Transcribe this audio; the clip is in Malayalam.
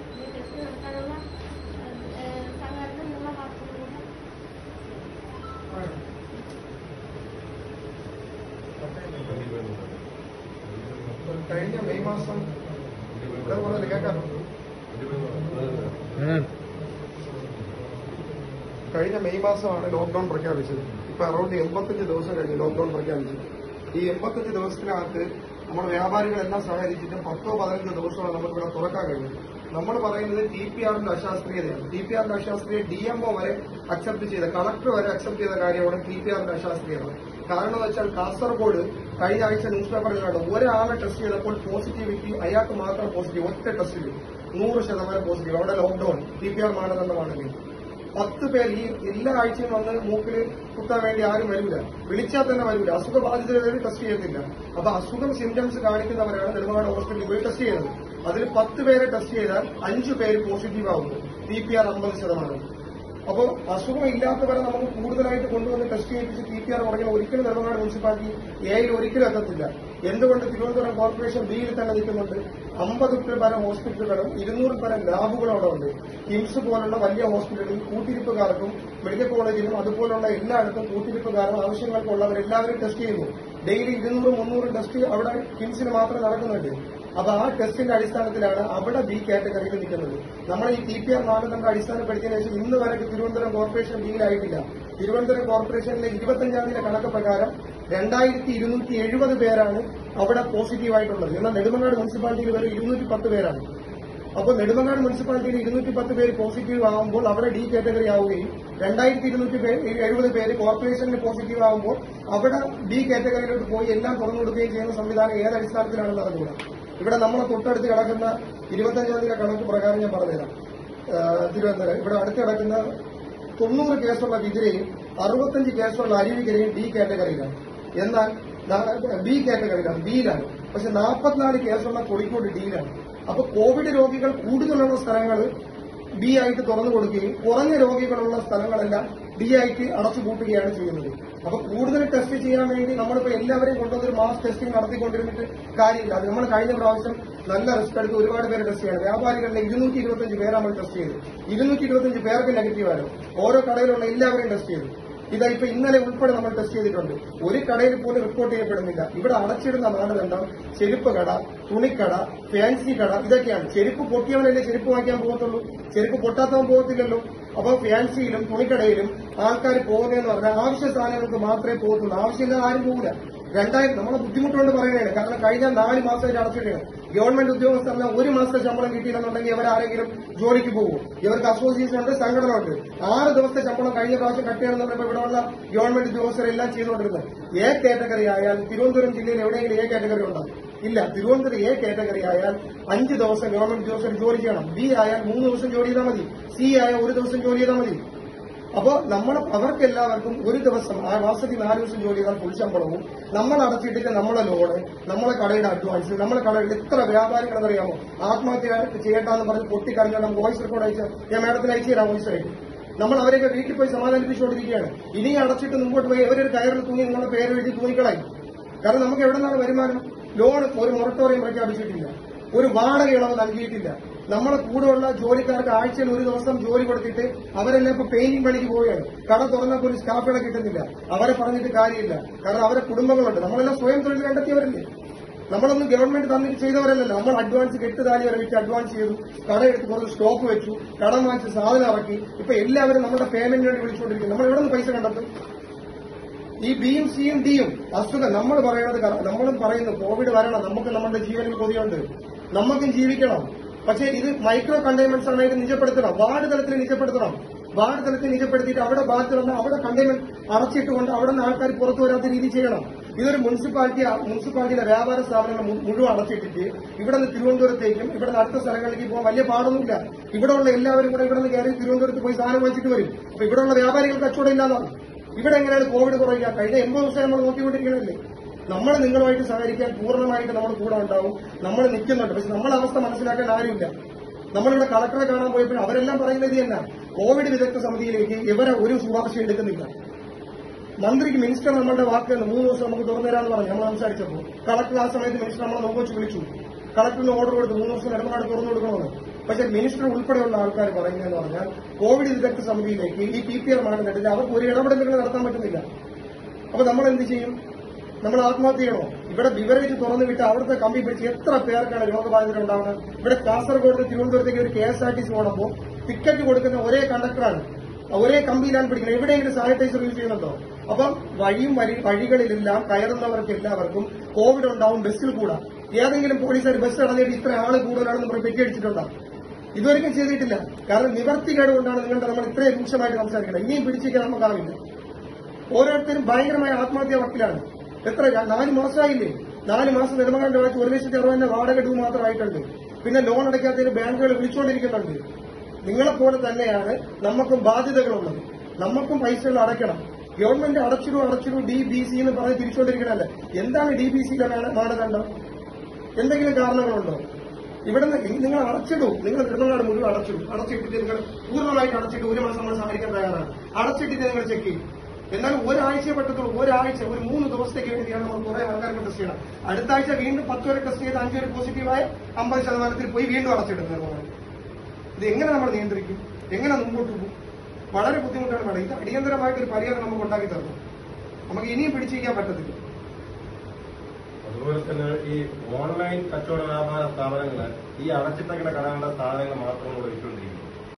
ഈ ടെസ്റ്റ് നടത്താനുള്ള ഏഹ്, സഹകരണം നിങ്ങളുടെ ഭാഗത്തു നിന്ന് കഴിഞ്ഞ മെയ് മാസം ഇവിടെ പോകുന്നത് കേൾക്കാമോ കഴിഞ്ഞ മെയ് മാസമാണ് ലോക്ക്ഡൌൺ പ്രഖ്യാപിച്ചത് ഇപ്പൊ അറൌണ്ട് എൺപത്തഞ്ച് ദിവസം കഴിഞ്ഞ് ലോക്ക്ഡൌൺ പ്രഖ്യാപിച്ചത് ഈ എൺപത്തഞ്ച് ദിവസത്തിനകത്ത് നമ്മുടെ വ്യാപാരികളെല്ലാം സഹകരിച്ചിട്ട് പത്തോ പതിനഞ്ചോ ദിവസമാണ് നമുക്കിവിടെ തുറക്കാൻ കഴിഞ്ഞത് നമ്മൾ പറയുന്നത് ടി പി ആറിന്റെ അശാസ്ത്രീയതയാണ് ടി പി ആറിന്റെ അശാസ്ത്രീയ ഡി എംഒ വരെ അക്സെപ്റ്റ് ചെയ്ത കളക്ടർ വരെ അക്സെപ്റ്റ് ചെയ്ത കാര്യമാണ് ടി പി ആറിന്റെ അശാസ്ത്രീയത കാരണം എന്ന് വെച്ചാൽ കാസർഗോഡ് കഴിഞ്ഞ ആഴ്ച ന്യൂസ് പേപ്പറിൽ കണ്ടു ഒരാളെ ടെസ്റ്റ് ചെയ്തപ്പോൾ പോസിറ്റിവിറ്റി അയാൾക്ക് മാത്രം പോസിറ്റീവ് ഒറ്റ ടെസ്റ്റിൽ നൂറ് ശതമാനം പോസിറ്റീവ് അവിടെ ലോക്ക്ഡൌൺ ടി പി ആർ മാനദണ്ഡമാണെങ്കിൽ പത്ത് പേർ ഈ എല്ലാ ആഴ്ചയും വന്ന് മൂക്കിൽ കുത്താൻ വേണ്ടി ആരും വരില്ല വിളിച്ചാൽ തന്നെ വരില്ല അസുഖബാധിതരെ വരെ ടെസ്റ്റ് ചെയ്യത്തില്ല അപ്പൊ അസുഖം സിംറ്റംസ് കാണിക്കുന്നവരാണ് നെടുമങ്ങാട് ഹോസ്പിറ്റലിൽ പോയി ടെസ്റ്റ് ചെയ്യുന്നത് അതിൽ പത്ത് പേരെ ടെസ്റ്റ് ചെയ്താൽ അഞ്ചു പേര് പോസിറ്റീവ് ആകുന്നു ടി പി ആർ അമ്പത് ശതമാനം അപ്പോൾ അസുഖം ഇല്ലാത്തവരെ നമുക്ക് കൂടുതലായിട്ട് കൊണ്ടുവന്ന് ടെസ്റ്റ് ചെയ്യിപ്പിച്ച് ടി പി ആർ തുടങ്ങിയ ഒരിക്കലും നെടുമങ്ങാട് മുനിസിപ്പാലിറ്റി എയിൽ ഒരിക്കലും എത്തത്തില്ല എന്തുകൊണ്ട് തിരുവനന്തപുരം കോർപ്പറേഷൻ ബിയിൽ തന്നെ നിൽക്കുന്നുണ്ട് അമ്പത് പരം ഹോസ്പിറ്റലുകളും ഇരുന്നൂറ് പരം ലാബുകളും അവിടെ ഉണ്ട് കിംസ് പോലുള്ള വലിയ ഹോസ്പിറ്റലുകളിൽ കൂട്ടിരിപ്പുകാർക്കും മെഡിക്കൽ കോളേജിലും അതുപോലുള്ള എല്ലായിടത്തും കൂട്ടിരിപ്പുകാരും ആവശ്യങ്ങൾക്കുള്ളവരെല്ലാവരും ടെസ്റ്റ് ചെയ്യുന്നു ഡെയിലി ഇരുന്നൂറ് മുന്നൂറ് ടെസ്റ്റ് അവിടെ കിംസിന് മാത്രം നടക്കുന്നുണ്ട് അപ്പൊ ആ ടെസ്റ്റിന്റെ അടിസ്ഥാനത്തിലാണ് അവിടെ ബി കാറ്റഗറിയിൽ നിൽക്കുന്നത് നമ്മൾ ഈ ടി പി ആർ മാനദണ്ഡം അടിസ്ഥാനപ്പെടുത്തിയതിനു ശേഷം ഇന്ന് വരെ തിരുവനന്തപുരം കോർപ്പറേഷൻ ബിയിലായിട്ടില്ല തിരുവനന്തപുരം കോർപ്പറേഷനിലെ ഇരുപത്തഞ്ചാം തീയതി കണക്ക് പ്രകാരം രണ്ടായിരത്തി ഇരുന്നൂറ്റി എഴുപത് പേരാണ് അവിടെ പോസിറ്റീവ് ആയിട്ടുള്ളത് എന്നാൽ നെടുമങ്ങാട് മുനിസിപ്പാലിറ്റിയിൽ വരെ ഇരുന്നൂറ്റി പത്ത് പേരാണ് അപ്പോൾ നെടുമങ്ങാട് മുനിസിപ്പാലിറ്റിയിൽ ഇരുന്നൂറ്റി പത്ത് പേര് പോസിറ്റീവ് ആകുമ്പോൾ അവിടെ ഡി കാറ്റഗറി ആവുകയും രണ്ടായിരത്തി ഇരുന്നൂറ്റി എഴുപത് പേര് കോർപ്പറേഷനിൽ പോസിറ്റീവ് ആകുമ്പോൾ അവിടെ ഡി കാറ്റഗറിയിലോട്ട് പോയി എല്ലാം തുറന്നു കൊടുക്കുകയും ചെയ്യുന്ന സംവിധാനം ഏത് അടിസ്ഥാനത്തിലാണെന്ന് അറിഞ്ഞൂടാ ഇവിടെ നമ്മളെ തൊട്ടടുത്ത് കിടക്കുന്ന ഇരുപത്തഞ്ചാം തീയതി കണക്ക് പ്രകാരം ഞാൻ പറഞ്ഞുതരാം ആ, തിരുവനന്തപുരം ഇവിടെ അടുത്ത് കിടക്കുന്ന തൊണ്ണൂറ് കേസുള്ള വിതിരയും അറുപത്തഞ്ച് കേസുള്ള അരുവികരയും ഡി കാറ്റഗറിയിലാണ് എന്നാൽ ബി കാറ്റഗറിയിലാണ് ബിയിലാണ് പക്ഷെ നാൽപ്പത്തിനാല് കേസുള്ള കോഴിക്കോട് ഡിയിലാണ് അപ്പൊ കോവിഡ് രോഗികൾ കൂടുതലുള്ള സ്ഥലങ്ങൾ ബി ആയിട്ട് തുറന്നു കൊടുക്കുകയും കുറഞ്ഞ രോഗികളുള്ള സ്ഥലങ്ങളെല്ലാം ഡി ആയിട്ട് അടച്ചുപൂട്ടുകയാണ് ചെയ്യുന്നത് അപ്പൊ കൂടുതൽ ടെസ്റ്റ് ചെയ്യാൻ വേണ്ടി നമ്മളിപ്പോ എല്ലാവരെയും കൊണ്ടുവന്നൊരു മാസ് ടെസ്റ്റിംഗ് നടത്തിക്കൊണ്ടിരുന്നിട്ട് കാര്യമില്ല അത് നമ്മൾ കഴിഞ്ഞ പ്രാവശ്യം നല്ല റിസ്ക് എടുത്ത് ഒരുപാട് പേര് ടെസ്റ്റ് ചെയ്യണം വ്യാപാരികളുടെ ഇരുന്നൂറ്റി ഇരുപത്തഞ്ച് പേര് നമ്മൾ ടെസ്റ്റ് ചെയ്തു ഇരുന്നൂറ്റി ഇരുപത്തഞ്ച് പേർക്ക് നെഗറ്റീവ് ആയിരുന്നു ഓരോ കടയിലുള്ള എല്ലാവരെയും ടെസ്റ്റ് ചെയ്തു ഇതാ ഇപ്പൊ ഇന്നലെ ഉൾപ്പെടെ നമ്മൾ ടെസ്റ്റ് ചെയ്തിട്ടുണ്ട് ഒരു കടയിൽ പോലും റിപ്പോർട്ട് ചെയ്യപ്പെടുന്നില്ല ഇവിടെ അടച്ചിടുന്ന മാനദണ്ഡം ചെരുപ്പ് കട തുണിക്കട ഫാൻസി കട ഇതൊക്കെയാണ് ചെരുപ്പ് പൊട്ടിയവനല്ലേ ചെരുപ്പ് വാങ്ങിക്കാൻ പോകത്തുള്ളൂ ചെരുപ്പ് പൊട്ടാത്തവൻ പോകത്തില്ലല്ലോ അപ്പൊ ഫാൻസിയിലും തുണിക്കടയിലും ആൾക്കാർ പോകുന്നതെന്ന് പറഞ്ഞാൽ ആവശ്യ സാധനങ്ങൾക്ക് മാത്രമേ പോകത്തുള്ളൂ ആവശ്യമില്ലാതെ ആരും പോകില്ല രണ്ടായിരം നമ്മളെ ബുദ്ധിമുട്ടുകൊണ്ട് പറയുകയാണ് കാരണം കഴിഞ്ഞ നാല് മാസമായിട്ട് അടച്ചിട്ടാണ് ഗവൺമെന്റ് ഉദ്യോഗസ്ഥരെല്ലാം ഒരു മാസത്തെ ശമ്പളം കിട്ടിയില്ലെന്നുണ്ടെങ്കിൽ ഇവരാരെങ്കിലും ജോലിക്ക് പോകും ഇവർക്ക് അസോസിയേഷൻ ഉണ്ട് സംഘടന ഉണ്ട് ആറ് ദിവസത്തെ ശമ്പളം കഴിഞ്ഞ പ്രാവശ്യം കട്ട് ചെയ്യണമെന്ന് പറഞ്ഞപ്പോൾ ഇവിടെയുള്ള ഗവൺമെന്റ് ഉദ്യോഗസ്ഥരെല്ലാം ചെയ്തുകൊണ്ടിരുന്നത് എ കാറ്റഗറി ആയാൽ തിരുവനന്തപുരം ജില്ലയിൽ എവിടെയെങ്കിലും എ കാറ്റഗറി ഉണ്ടാകും ഇല്ല തിരുവനന്തപുരം എ കാറ്റഗറി ആയാൽ അഞ്ച് ദിവസം ഗവൺമെന്റ് ഉദ്യോഗസ്ഥർ ജോലി ചെയ്യണം ബി ആയാൽ മൂന്ന് ദിവസം ജോലി ചെയ്താൽ മതി സി ആയാൽ ഒരു ദിവസം ജോലി ചെയ്താൽ മതി അപ്പോ നമ്മൾ അവർക്ക് എല്ലാവർക്കും ഒരു ദിവസം ആ മാസത്തിൽ നാല് ദിവസം ജോലി ചെയ്താൽ ഫുൾ ശമ്പളവും നമ്മൾ അടച്ചിട്ടിട്ട് നമ്മളെ ലോണ് നമ്മളെ കടയുടെ അഡ്വാൻസ് നമ്മളെ കടയുടെ എത്ര വ്യാപാരികൾ എന്നറിയാമോ ആത്മഹത്യ ചെയ്യട്ടാന്ന് പറഞ്ഞ് പൊട്ടിക്കറിഞ്ഞാൽ വോയിസ് റെക്കോർഡ് അയച്ച് ഞാൻ മാഡത്തിന് അയച്ചു തരാം വോയിസ് ആയിട്ട് നമ്മൾ അവരെയൊക്കെ വീട്ടിൽ പോയി സമാധാനിപ്പിച്ചുകൊണ്ടിരിക്കുകയാണ് ഇനി അടച്ചിട്ട് മുമ്പോട്ട് പോയി അവരൊരു കയറിൽ തൂങ്ങി നിങ്ങളുടെ പേര് എഴുതി തൂങ്ങിക്കളായി കാരണം നമുക്ക് എവിടെ നിന്നാണ് വരുമാനം ലോൺ ഒരു മൊറട്ടോറിയം പ്രഖ്യാപിച്ചിട്ടില്ല ഒരു വാടക ഇളവ് നൽകിയിട്ടില്ല നമ്മളെ കൂടെയുള്ള ജോലിക്കാർക്ക് ആഴ്ചയിൽ ഒരു ദിവസം ജോലി കൊടുത്തിട്ട് അവരെല്ലാം ഇപ്പൊ പെയിന്റിംഗ് പണിക്ക് പോവുകയാണ് കട തുറന്നപ്പോൾ ഒരു സ്റ്റാഫുകളെ കിട്ടുന്നില്ല അവരെ പറഞ്ഞിട്ട് കാര്യമില്ല കാരണം അവരെ കുടുംബങ്ങളുണ്ട് നമ്മളെല്ലാം സ്വയം തൊഴിൽ കണ്ടെത്തിയവരല്ലേ നമ്മളൊന്നും ഗവൺമെന്റ് തന്നിട്ട് ചെയ്തവരല്ലല്ലോ നമ്മൾ അഡ്വാൻസ് കെട്ട് താലി വരെ വെച്ച് അഡ്വാൻസ് ചെയ്തു കട എടുത്ത് കുറച്ച് സ്റ്റോക്ക് വെച്ചു കടം വാങ്ങിച്ച് സാധനം ഇറക്കി ഇപ്പൊ എല്ലാവരും നമ്മുടെ പേയ്മെന്റിന് വേണ്ടി വിളിച്ചുകൊണ്ടിരിക്കും നമ്മൾ എവിടെ നിന്ന് പൈസ കണ്ടെത്തും ഈ ബിയും സിയും ഡിയും അസുഖം നമ്മൾ പറയുന്നത് കറ- നമ്മളും പറയുന്നു കോവിഡ് വരണം നമുക്ക് നമ്മുടെ ജീവനിൽ കൊതിയുണ്ട് നമുക്കും ജീവിക്കണം പക്ഷേ ഇത് മൈക്രോ കണ്ടെയ്ൻമെന്റ്സ് ആണ് ഇത് നിജപ്പെടുത്തണം വാർഡ് തലത്തിൽ നിജപ്പെടുത്തണം വാർഡ് തലത്തിൽ നിജപ്പെടുത്തിയിട്ട് അവിടെ ബാധ്യത വന്നാൽ അവിടെ കണ്ടെയ്ൻമെന്റ് അടച്ചിട്ടുകൊണ്ട് അവിടെ നിന്ന് ആൾക്കാർ പുറത്തു വരാത്ത രീതി ചെയ്യണം ഇതൊരു മുനിസിപ്പാലിറ്റി മുനിസിപ്പാലിറ്റിയിലെ വ്യാപാര സ്ഥാപനങ്ങൾ മു- മുഴുവൻ അടച്ചിട്ടിട്ട് ഇവിടെ നിന്ന് തിരുവനന്തപുരത്തേക്കും ഇവിടെ നിന്ന് അടുത്ത സ്ഥലങ്ങളിലേക്ക് പോകാൻ വലിയ പാടൊന്നുമില്ല ഇവിടെ ഉള്ള എല്ലാവരും കൂടെ ഇവിടെ നിന്ന് കയറി തിരുവനന്തപുരത്ത് പോയി സാധനം വാങ്ങിച്ചിട്ട് വരും അപ്പൊ ഇവിടെ ഉള്ള വ്യാപാരികൾക്ക് കച്ചവടം ഇല്ലാതാണ് ഇവിടെ എങ്ങനെയാണ് കോവിഡ് കുറയുക കഴിഞ്ഞ എൺപത് ദിവസം നമ്മൾ നോക്കിക്കൊണ്ടിരിക്കണല്ലേ നമ്മൾ നിങ്ങളുമായിട്ട് സഹകരിക്കാൻ പൂർണ്ണമായിട്ട് നമ്മൾ കൂടെ ഉണ്ടാവും നമ്മൾ നിൽക്കുന്നുണ്ട് പക്ഷെ നമ്മളെ അവസ്ഥ മനസ്സിലാക്കാൻ ആരുമില്ല നമ്മളിവിടെ കളക്ടറെ കാണാൻ പോയപ്പോൾ അവരെല്ലാം പറയുന്നത് ഇത് തന്നെ കോവിഡ് വിദഗ്ധ സമിതിയിലേക്ക് ഇവരെ ഒരു ശുപാർശ എടുക്കുന്നില്ല മന്ത്രിക്ക് മിനിസ്റ്റർ നമ്മളുടെ വാക്ക് തന്നു. മൂന്ന് ദിവസം നമുക്ക് തുറന്നു തരാമെന്ന് പറഞ്ഞു നമ്മൾ സംസാരിച്ചപ്പോൾ കളക്ടർ ആ സമയത്ത് മിനിസ്റ്റർ നമ്മളെ നോക്കി വെച്ച് വിളിച്ചു കളക്ടറിന് ഓർഡർ കൊടുത്തു മൂന്ന് ദിവസം നെടുമങ്ങാട് തുറന്നു കൊടുക്കണമെന്ന് പക്ഷെ മിനിസ്റ്റർ ഉൾപ്പെടെയുള്ള ആൾക്കാർ പറയുന്നതെന്ന് പറഞ്ഞാൽ കോവിഡ് വിദഗ്ധ സമിതിയിലേക്ക് ഈ പി പി ആർ മാനദണ്ഡത്തിൽ അവർക്ക് ഒരു ഇടപെടലുകൾ നടത്താൻ പറ്റുന്നില്ല അപ്പൊ നമ്മൾ എന്ത് ചെയ്യും നമ്മൾ ആത്മഹത്യ ചെയ്യണോ ഇവിടെ ബിവറേജ് തുറന്നു വിട്ട് അവിടുത്തെ കമ്പി പിടിച്ച് എത്ര പേർക്കാണ് രോഗബാധിതർ ഉണ്ടാവുന്നത് ഇവിടെ കാസർഗോഡ് തിരുവനന്തപുരത്തേക്ക് ഒരു K S R T C ഓടുമ്പോൾ ടിക്കറ്റ് കൊടുക്കുന്ന ഒരേ കണ്ടക്ടറാണ് ഒരേ കമ്പിയിലാണ് പിടിക്കുന്നത് എവിടെയെങ്കിലും സാനിറ്റൈസർ യൂസ് ചെയ്യുന്നുണ്ടോ അപ്പം വഴിയും വഴി വഴികളിലെല്ലാം കയറുന്നവർക്ക് എല്ലാവർക്കും കോവിഡ് ഉണ്ടാവും ബസ്സിൽ കൂടാ ഏതെങ്കിലും പോലീസുകാർ ബസ് ഇടന്നിട്ട് ഇത്ര ആള് കൂടുതലാണെന്ന് നമ്മൾ പെറ്റിയടിച്ചിട്ടുണ്ടോ ഇതുവരെയും ചെയ്തിട്ടില്ല കാരണം നിവർത്തികേട് കൊണ്ടാണ് നിങ്ങളുടെ നമ്മൾ ഇത്രയും രൂക്ഷമായിട്ട് സംസാരിക്കുന്നത് ഇനിയും പിടിച്ചിരിക്കാൻ നമുക്കാവില്ല ഓരോരുത്തരും ഭയങ്കരമായ ആത്മഹത്യാ വക്കിലാണ് എത്ര ര- നാല് മാസമായില്ലേ നാല് മാസം നെടുമങ്ങാണ്ട് വായിച്ച് ഒരു ലക്ഷത്തി അറുപതിന്റെ വാടക ഡൂ മാത്രമായിട്ടുണ്ട് പിന്നെ ലോൺ അടയ്ക്കാത്തതിന് ബാങ്കുകൾ വിളിച്ചുകൊണ്ടിരിക്കുന്നുണ്ട് നിങ്ങളെപ്പോലെ തന്നെയാണ് നമുക്കും ബാധ്യതകളുള്ളത് നമുക്കും പൈസകൾ അടയ്ക്കണം ഗവൺമെന്റ് അടച്ചിടൂ അടച്ചിടൂ ഡി ബി സി എന്ന് പറഞ്ഞ് തിരിച്ചുകൊണ്ടിരിക്കണല്ലേ എന്താണ് ഡി ബി സിയിലെ മാനദണ്ഡം എന്തെങ്കിലും കാരണങ്ങളുണ്ടോ ഇവിടെ നിങ്ങൾ അടച്ചിടൂ നിങ്ങൾ നെടുമങ്ങാട് മുഴുവൻ അടച്ചിടൂ അടച്ചിട്ടിട്ട് നിങ്ങൾ പൂർണ്ണമായിട്ട് അടച്ചിട്ട് ഒരു മാസം നമ്മൾ സഹായിക്കാൻ തയ്യാറാണ് അടച്ചിട്ടിട്ട് നിങ്ങൾ ചെക്ക് ചെയ്യും എന്നാലും ഒരാഴ്ചയെ പറ്റത്തുള്ളൂ ഒരാഴ്ച ഒരു മൂന്ന് ദിവസത്തേക്ക് വേണ്ടിയാണ് നമ്മൾ കുറെ ആൾക്കാർക്ക് ടെസ്റ്റ് ചെയ്യണം അടുത്ത ആഴ്ച വീണ്ടും പത്ത് വരെ ടെസ്റ്റ് ചെയ്ത് അഞ്ച് വരെ പോസിറ്റീവായ അമ്പത് ശതമാനത്തിൽ പോയി വീണ്ടും അടച്ചിടുന്നത് ഇത് എങ്ങനെ നമ്മൾ നിയന്ത്രിക്കും എങ്ങനെ മുമ്പോട്ട് പോകും വളരെ ബുദ്ധിമുട്ടാണ് മേഡം ഇത് അടിയന്തരമായിട്ട് ഒരു പരിഹാരം നമുക്ക് ഉണ്ടാക്കി തരണം നമുക്ക് ഇനിയും പിടിച്ചിരിക്കാൻ പറ്റത്തില്ല അതുപോലെ തന്നെ ഈ ഓൺലൈൻ കച്ചവട വ്യാപാര സ്ഥാപനങ്ങള് ഈ അടച്ചിട്ടേക്കുന്ന കടകളുടെ സാധനങ്ങൾ മാത്രം കൂടെ വിറ്റുകൊണ്ടിരിക്കും